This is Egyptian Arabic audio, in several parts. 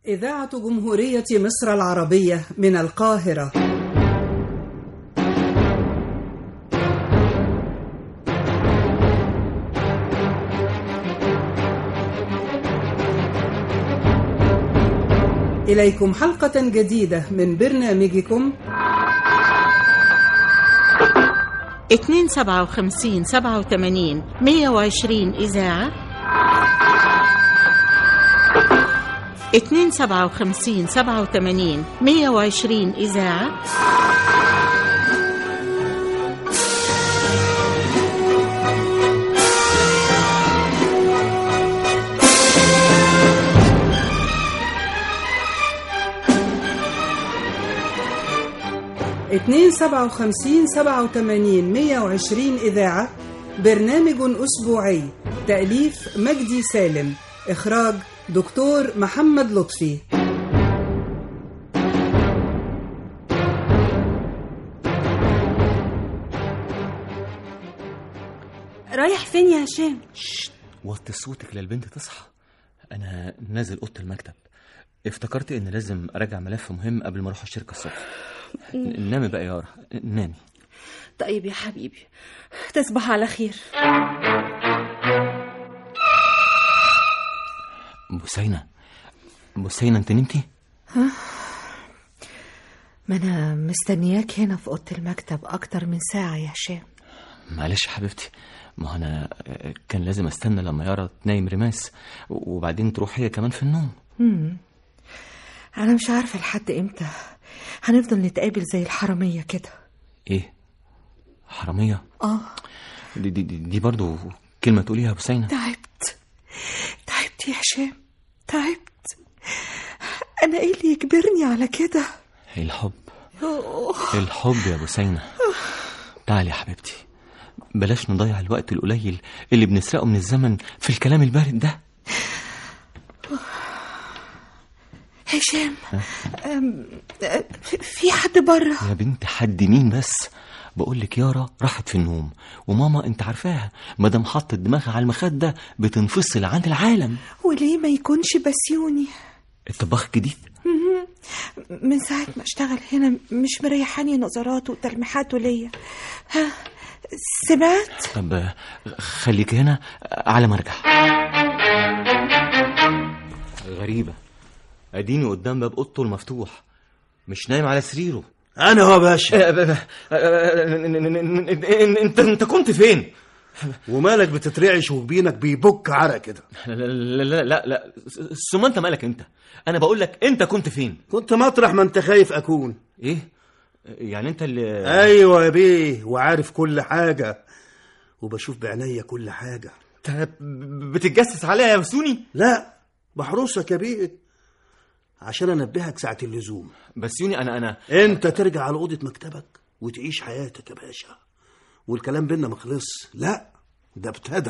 إذاعة جمهورية مصر العربية من القاهرة إليكم حلقة جديدة من برنامجكم 257 87 120 إذاعة 257 87 120 إذاعة اتنين سبعة وخمسين سبعة وتمانين مية وعشرين إذاعة برنامج أسبوعي تأليف مجدي سالم إخراج دكتور محمد لطفي رايح فين يا هشام وطي صوتك للبنت تصحى انا نازل اوضه المكتب افتكرت ان لازم اراجع ملف مهم قبل ما اروح الشركه الصبح نامي بقى يا يارا نامي طيب يا حبيبي تصبح على خير بوسينة بوسينة انت نمتي ما أنا مستنياك هنا في أوضة المكتب أكتر من ساعة يا هشام معلش يا حبيبتي ما هو انا كان لازم استنى لما يارا تنايم رماس وبعدين تروح هي كمان في النوم أنا مش عارفة لحد إمتى هنفضل نتقابل زي الحرامية كده ايه حرامية آه دي, دي, دي, دي برضو كلمة تقوليها يا بوسينة تعبت تعبت يا هشام تعبت أنا إيه اللي يجبرني على كده الحب الحب يا بوسينة تعالي يا حبيبتي بلاش نضيع الوقت القليل اللي بنسرقه من الزمن في الكلام البارد ده هشام أم، أه، في حد بره يا بنت حد مين بس بقولك يارا راحت في النوم وماما انت عارفاها مادام حطت دماغها على المخدة بتنفصل عن العالم وليه ما يكونش بسيوني الطباخ الجديد من ساعة ما اشتغل هنا مش مريحاني نظراته وتلميحاته ليا ها سمعت طب آه، خليك هنا آه، على ما ارجع غريبة اديني قدام باب اوضته المفتوح مش نايم على سريره انا هو باشا انت انت كنت فين؟ ومالك بتترعش وجبينك بيبك عرق كده لا لا لا لا, لا. ثم انت مالك انت انا بقول لك انت كنت فين كنت مطرح ما انت خايف اكون ايه يعني انت اللي ايوه يا بيه وعارف كل حاجه وبشوف بعينيا كل حاجه انت بتتجسس عليا يا وسوني لا بحرسك يا بيه عشان انبهك ساعه اللزوم بس يوني انا انا انت ترجع على اوضه مكتبك وتعيش حياتك يا باشا والكلام بينا ما خلص لا ده ابتدى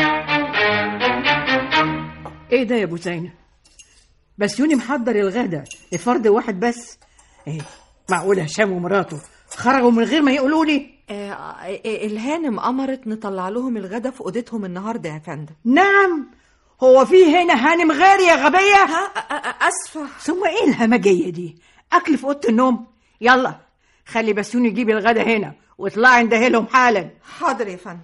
ايه ده يا ابو زينب بس يوني محضر الغدا لفرد واحد بس ايه معقول هشام ومراته خرجوا من غير ما يقولوا لي آه آه، الهانم أمرت نطلع لهم الغدا في أوضتهم النهاردة يا فندم نعم هو في هنا هانم غير يا غبية ها آه، آه، أسفة ثم ايه الهمجية دي اكل في اوضه النوم يلا خلي بسيون يجيب الغدا هنا واطلعي اندهلهم حالا حاضر يا فندم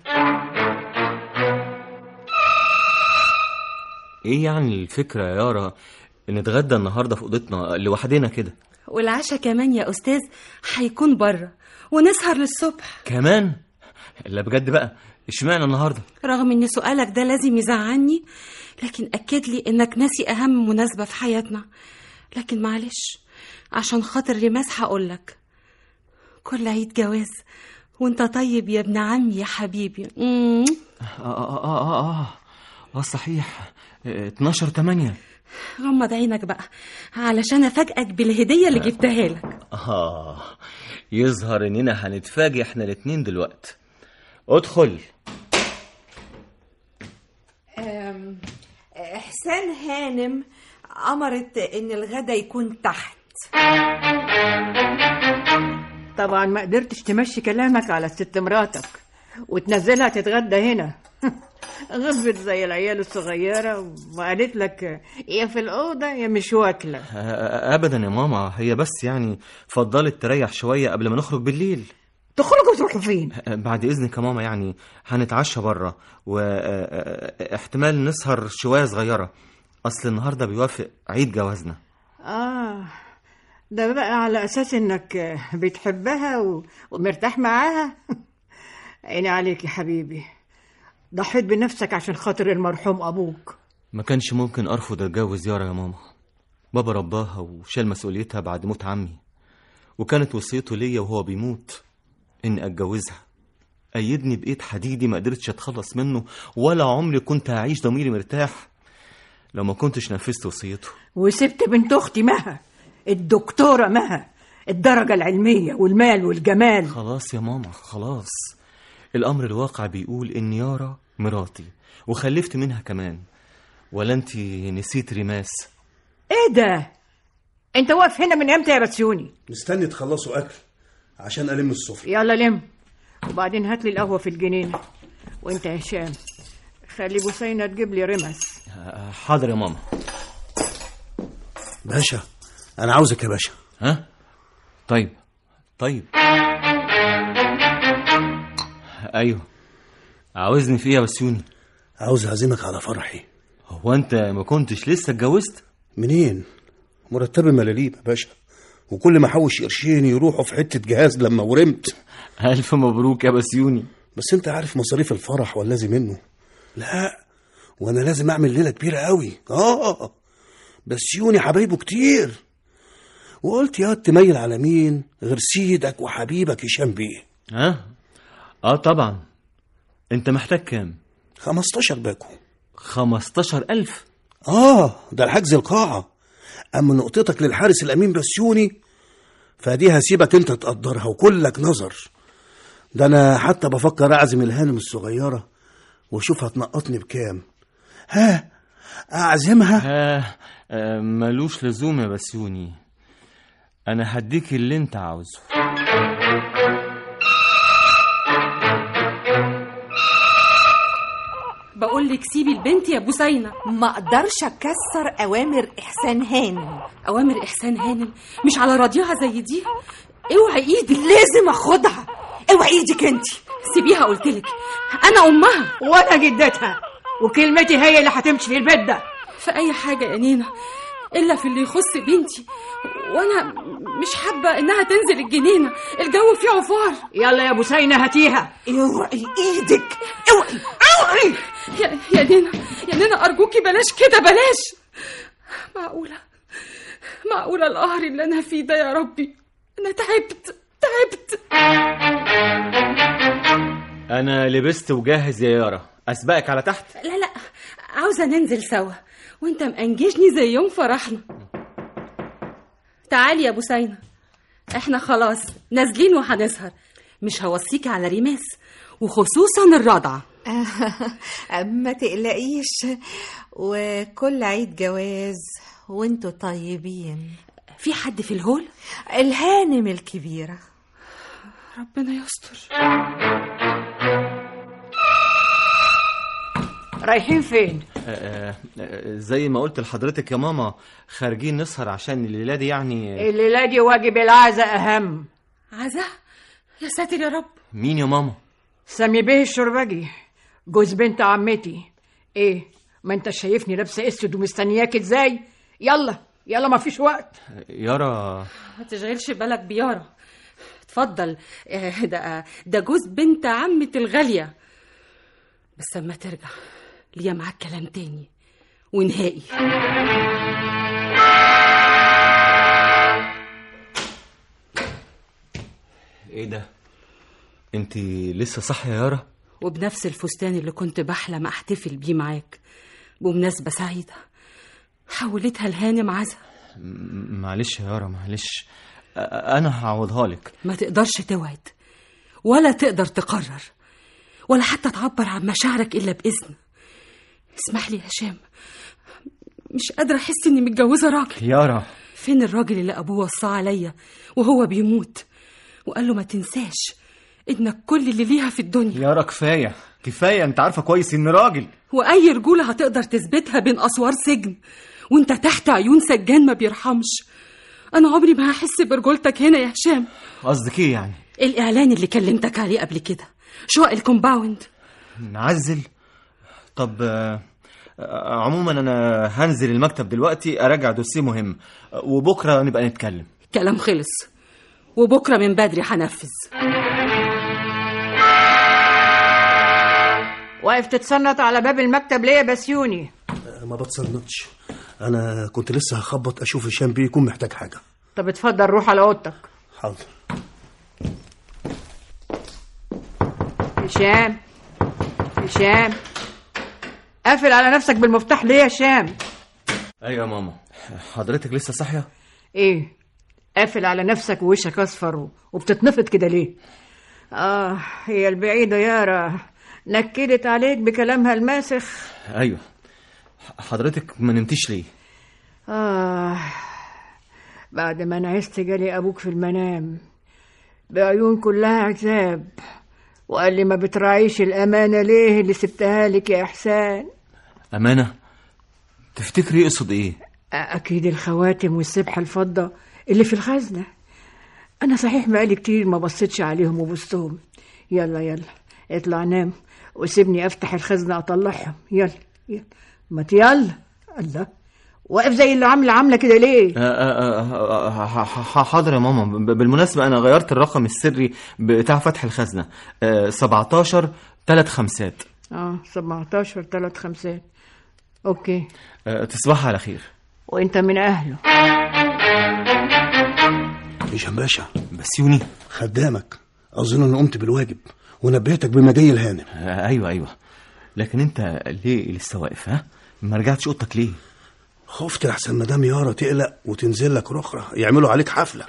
ايه يعني الفكره يا يارا نتغدى النهارده في اوضتنا لوحدنا كده والعشاء كمان يا أستاذ هيكون بره ونسهر للصبح كمان لا بجد بقى اشمعنى النهارده رغم ان سؤالك ده لازم يزعلني لكن أكد لي إنك ناسي أهم مناسبة في حياتنا لكن معلش عشان خاطر رماس هقولك كل عيد جواز وانت طيب يا ابن عمي يا حبيبي مم. اه اه اه اه اه, آه صحيح اه 12 8 غمض عينك بقى علشان افاجئك بالهديه اللي جبتها لك اه يظهر اننا هنتفاجئ احنا الاتنين دلوقتي ادخل إحسان هانم أمرت إن الغدا يكون تحت طبعا ما قدرتش تمشي كلامك على الست مراتك وتنزلها تتغدى هنا غبت زي العيال الصغيرة وقالت لك يا في الأوضة يا مش واكلة آه، ابدا يا ماما هي بس يعني فضلت تريح شويه قبل ما نخرج بالليل تخرجوا تروحوا فين؟ آه، بعد اذنك يا ماما يعني هنتعشى بره واحتمال نسهر شويه صغيره اصل النهارده بيوافق عيد جوازنا آه ده بقى على أساس إنك بتحبها و... ومرتاح معاها عيني عليك يا حبيبي ضحيت بنفسك عشان خاطر المرحوم أبوك ما كانش ممكن ارفض اتجوز يارا يا ماما بابا رباها وشال مسؤوليتها بعد موت عمي وكانت وصيته ليا وهو بيموت اني اتجوزها ايدني بايد حديدي ما قدرتش اتخلص منه ولا عمري كنت هعيش ضميري مرتاح لو ما كنتش نفذت وصيته وسبت بنت أختي مها الدكتورة مها الدرجة العلمية والمال والجمال خلاص يا ماما خلاص الامر الواقع بيقول ان يارا مراتي وخلفت منها كمان ولا انت نسيت ريماس إيه ده؟ أنت واقف هنا من إمتى يا بسيوني؟ مستني تخلصوا اكل عشان الم السفره يلا لم وبعدين هات لي القهوة في الجنينة وأنت يا هشام خلي بوسينة تجيب لي رمس آه، حاضر يا ماما باشا انا عاوزك يا باشا ها طيب طيب ايوه عاوزني في ايه يا بسيوني عاوز اعزمك على فرحي هو انت ما كنتش لسه اتجوزت منين مرتبي ملاليم يا باشا وكل ما احوش قرشين يروحوا في حته جهاز لما ورمت الف مبروك يا بسيوني بس انت عارف مصاريف الفرح والذي منه لا وانا لازم اعمل ليله كبيره قوي اه بس يوني حبايبه كتير وقلت يا تميل على مين غير سيدك وحبيبك هشام بيه ها اه طبعا انت محتاج كام 15 باكو خمستاشر ألف اه ده الحجز القاعه اما نقطتك للحارس الامين بسيوني فدي هسيبك انت تقدرها وكلك نظر ده انا حتى بفكر اعزم الهانم الصغيره واشوف هتنقطني بكام ها اعزمها آه آه ملوش لزوم يا بسيوني انا هديك اللي انت عاوزه بقول لك سيبي البنت يا بوسينة ما اقدرش اكسر اوامر احسان هانم أوامر إحسان هانم مش على راضيها زي دي اوعي ايدك لازم اخدها اوعي ايدك انت سيبيها قلتلك أنا أمها وأنا جدتها وكلمتي هي اللي هتمشي في البيت ده في أي حاجة يا نينا إلا في اللي يخص بنتي وأنا مش حابة إنها تنزل الجنينة الجو فيه عفار يلا يا بوسينة هاتيها اوعي ايدك اوعي اوعي يا, يا نينا يا نينا أرجوكي بلاش كده بلاش معقولة معقولة القهر اللي أنا فيه ده يا ربي أنا تعبت تعبت انا لبست وجاهز يا يارا اسبقك على تحت لا لا عاوزة ننزل سوا وانت مأنجشني زي يوم فرحنا تعالي يا بوسينة احنا خلاص نازلين وهنسهر مش هوصيكي على ريماس وخصوصا الرضعة ما تقلقيش وكل عيد جواز وانتوا طيبين في حد في الهول الهانم الكبيرة ربنا يستر رايحين فين؟ آه، آه، زي ما قلت لحضرتك يا ماما خارجين نسهر عشان الليله دي يعني الليلة دي واجب العزاء أهم عزة يا ساتر يا رب مين يا ماما سامي بيه الشربجي جوز بنت عمتي ايه ما انت شايفني لابسه اسود ومستنياك ازاي يلا يلا ما فيش وقت يارا ما تشغلش بالك بيارا اتفضل آه، ده ده جوز بنت عمة الغالية بس اما ترجع ليا معاك كلام تاني ونهائي ايه ده انت لسه صح يا يارا وبنفس الفستان اللي كنت بحلم احتفل بيه معاك بمناسبة سعيدة حولتها لهانم عزة م- معلش يا يارا معلش آه، انا هعوضها لك ما تقدرش توعد ولا تقدر تقرر ولا حتى تعبر عن مشاعرك إلا بإذن اسمح لي يا هشام مش قادرة أحس إني متجوزة راجل يارا فين الراجل اللي أبوه وصاه عليا وهو بيموت وقال له ما تنساش إنك كل اللي ليها في الدنيا يارا كفايه كفايه انت عارفه كويس اني راجل واي رجوله هتقدر تثبتها بين اسوار سجن وانت تحت عيون سجان ما بيرحمش انا عمري ما هحس برجولتك هنا يا هشام قصدك ايه يعني الاعلان اللي كلمتك عليه قبل كده شقق الكومباوند نعزل طب آه، آه، عموما انا هنزل المكتب دلوقتي اراجع دوسيه مهم آه، وبكره نبقى نتكلم كلام خلص وبكره من بدري هنفذ واقف تتصنط على باب المكتب ليه يا بسيوني ما بتصنتش انا كنت لسه هخبط اشوف هشام بيه يكون محتاج حاجه طب اتفضل روح على اوضتك حاضر هشام هشام قافل على نفسك بالمفتاح ليه يا هشام ايوه يا ماما حضرتك لسه صاحيه ايه قافل على نفسك ووشك اصفر و- وبتتنفض كده ليه اه هي البعيدة يارا نكدت عليك بكلامها الماسخ ايوه حضرتك ما نمتيش ليه آه بعد ما نعست جالي أبوك في المنام بعيون كلها عتاب وقال لي ما بتراعيش الأمانة ليه اللي سبتها لك يا إحسان امانه تفتكري يقصد ايه أكيد الخواتم والسبحة الفضة اللي في الخزنة أنا صحيح بقالي كتير ما بصيتش عليهم وبصتهم يلا يلا اطلع نام وسيبني أفتح الخزنة أطلعهم يلا يلا ما يلا الله واقف زي اللي عاملة عاملة كده ليه آه، آه، آه، آه، ح- ح- حاضر يا ماما ب- بالمناسبة أنا غيرت الرقم السري بتاع فتح الخزنة آه، 17 تلات خمسات اه 17 3 خمسات اوكي آه، تصبحي على خير وانت من اهله هشام باشا بسيوني خدامك اظن اني قمت بالواجب ونبهتك بمجي الهانم آه، أيوه أيوه لكن أنت ليه لسه واقف ها ما رجعتش أوضتك ليه خفت احسن مدام يارا تقلق وتنزل لك رخرة يعملوا عليك حفله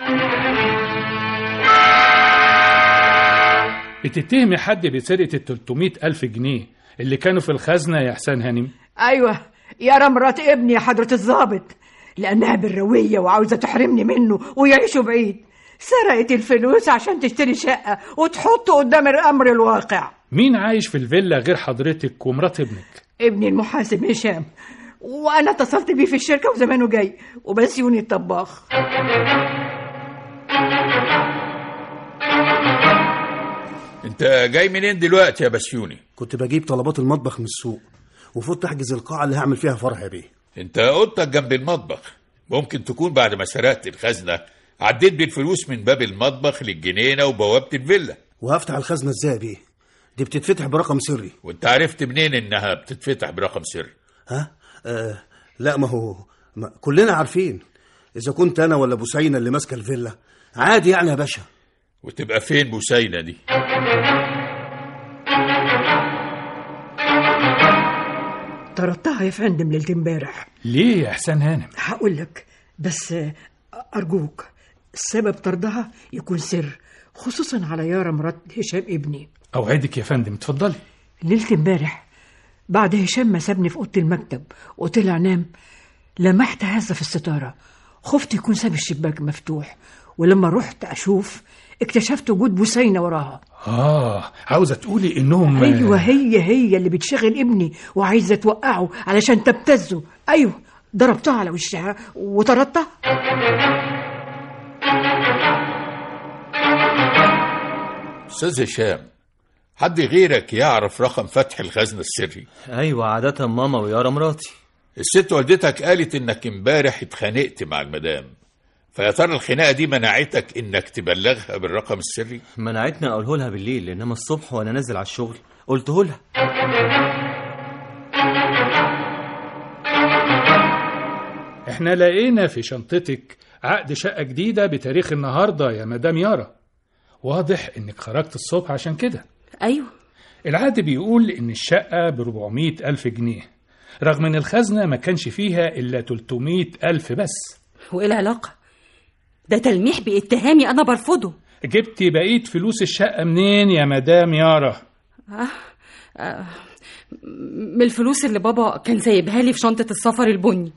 بتتهمي حد بسرقة ال 300 ألف جنيه اللي كانوا في الخزنة يا حسان هانم ايوه يا مرات ابني يا حضرة الضابط لانها بالروية وعاوزة تحرمني منه ويعيشوا بعيد سرقت الفلوس عشان تشتري شقة وتحطه قدام الامر الواقع مين عايش في الفيلا غير حضرتك ومرات ابنك ابني المحاسب هشام وانا اتصلت بيه في الشركة وزمانه جاي وبسيوني الطباخ انت جاي منين دلوقتي يا بسيوني كنت بجيب طلبات المطبخ من السوق وفوت احجز القاعه اللي هعمل فيها فرح يا بيه انت اوضتك جنب المطبخ ممكن تكون بعد ما سرقت الخزنة عديت بالفلوس من باب المطبخ للجنينة وبوابة الفيلا وهفتح الخزنه ازاي يا بيه دي بتتفتح برقم سري وانت عرفت منين انها بتتفتح برقم سر ها آه لا ما هو ما كلنا عارفين اذا كنت انا ولا بوسينه اللي ماسكه الفيلا عادي يعني يا باشا وتبقى فين بوسينة دي طردتها يا فندم ليلة امبارح ليه يا حسان هانم هقول لك بس آه، أرجوك سبب طردها يكون سر خصوصا على يارا مرات هشام ابني أوعدك يا فندم اتفضلي ليلة امبارح بعد هشام ما سابني في أوضة المكتب وطلع نام لمحت هزة في الستارة خفت يكون ساب الشباك مفتوح ولما رحت أشوف اكتشفت وجود بوسينة وراها آه عاوزة تقولي إنهم أيوة هي هي اللي بتشغل ابني وعايزة توقعه علشان تبتزه أيوة ضربتها على وشها وطردتها استاذ هشام حد غيرك يعرف رقم فتح الخزنة السري أيوه عادة ماما ويارا مراتي الست والدتك قالت انك امبارح اتخانقت مع المدام فيا ترى الخناقه دي منعتك انك تبلغها بالرقم السري منعتني أقوله لها بالليل إنما الصبح وأنا نازل على الشغل قلته لها إحنا لقينا في شنطتك عقد شقة جديدة بتاريخ النهاردة يا مدام يارا واضح إنك خرجت الصبح عشان كده ايوه العقد بيقول إن الشقة ب 400 ألف جنيه رغم إن الخزنة ما كانش فيها إلا 300 ألف بس وايه العلاقه ده تلميح باتهامي انا برفضه جبتي بقية فلوس الشقة منين يا مدام يارا من الفلوس اللي بابا كان سايبها لي في شنطه السفر البني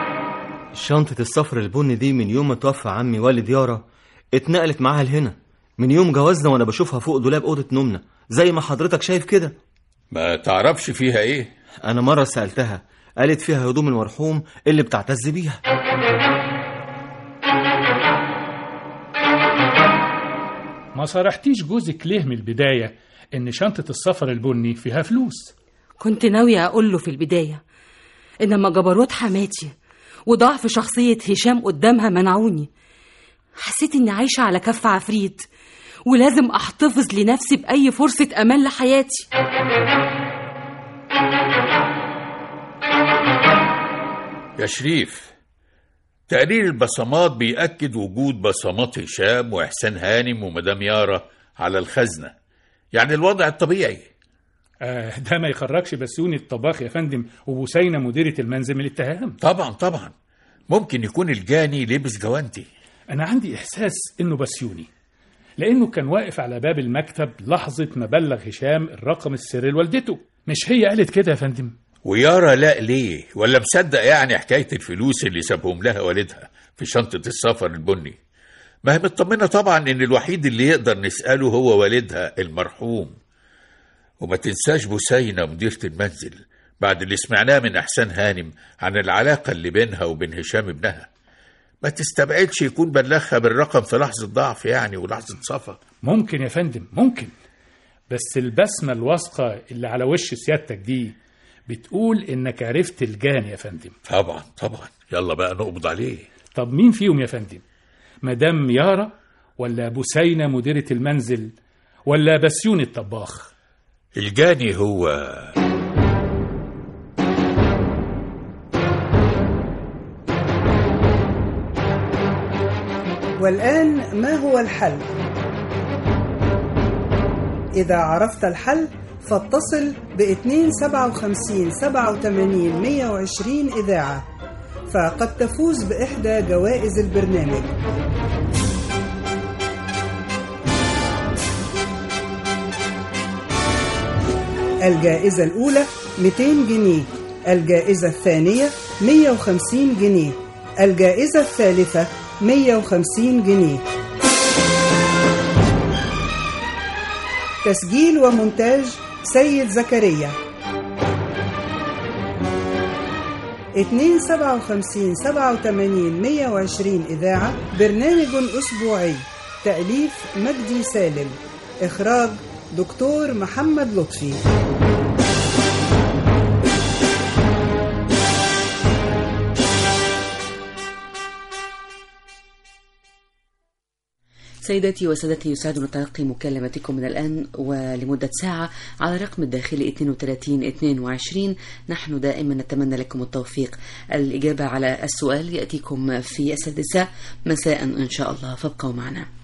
شنطة السفر البني دي من يوم ما توفى عمي والد يارا اتنقلت معاها لهنا من يوم جوازنا وانا بشوفها فوق دولاب اوضه نومنا زي ما حضرتك شايف كده ما تعرفش فيها ايه انا مره سالتها قالت فيها هدوم المرحوم اللي بتعتز بيها ما صرحتيش جوزك ليه من البداية إن شنطة السفر البني فيها فلوس كنت ناوية أقول له في البداية إنما جبروت حماتي وضعف شخصية هشام قدامها منعوني حسيت إني عايشة على كف عفريت ولازم أحتفظ لنفسي بأي فرصة أمان لحياتي يا شريف تقرير البصمات بيأكد وجود بصمات هشام وإحسان هانم ومدام يارا على الخزنة يعني الوضع الطبيعي آه ده ما يخرجش بسيوني الطباخ يا فندم وبوسينة مديرة المنزل من الاتهام طبعا طبعا ممكن يكون الجاني لبس جوانتي أنا عندي إحساس إنه بسيوني لأنه كان واقف على باب المكتب لحظة ما بلغ هشام الرقم السري لوالدته مش هي قالت كده يا فندم ويارا لا ليه ولا مصدق يعني حكاية الفلوس اللي سابهم لها والدها في شنطة السفر البني ما هي مطمنة طبعا إن الوحيد اللي يقدر نسأله هو والدها المرحوم وما تنساش بوسينة مديرة المنزل بعد اللي سمعناه من أحسان هانم عن العلاقة اللي بينها وبين هشام ابنها ما تستبعدش يكون بلغها بالرقم في لحظة ضعف يعني ولحظة صفا ممكن يا فندم ممكن بس البسمة الواثقة اللي على وش سيادتك دي بتقول إنك عرفت الجاني يا فندم طبعا طبعا يلا بقى نقبض عليه طب مين فيهم يا فندم مدام يارا ولا بوسينة مديرة المنزل ولا بسيوني الطباخ الجاني هو والآن ما هو الحل؟ إذا عرفت الحل فاتصل ب 257 87 120 إذاعة فقد تفوز بإحدى جوائز البرنامج الجائزة الأولى 200 جنيه الجائزة الثانية 150 جنيه الجائزة الثالثة 150 جنيه تسجيل ومونتاج سيد زكريا 257 87 120 إذاعة برنامج أسبوعي تأليف مجدي سالم إخراج دكتور محمد لطفي سيداتي وسادتي يسعدنا تلقي مكالمتكم من الآن ولمدة ساعة على رقم الداخلي 32 22 نحن دائما نتمنى لكم التوفيق الإجابة على السؤال يأتيكم في السادسة مساء إن شاء الله فابقوا معنا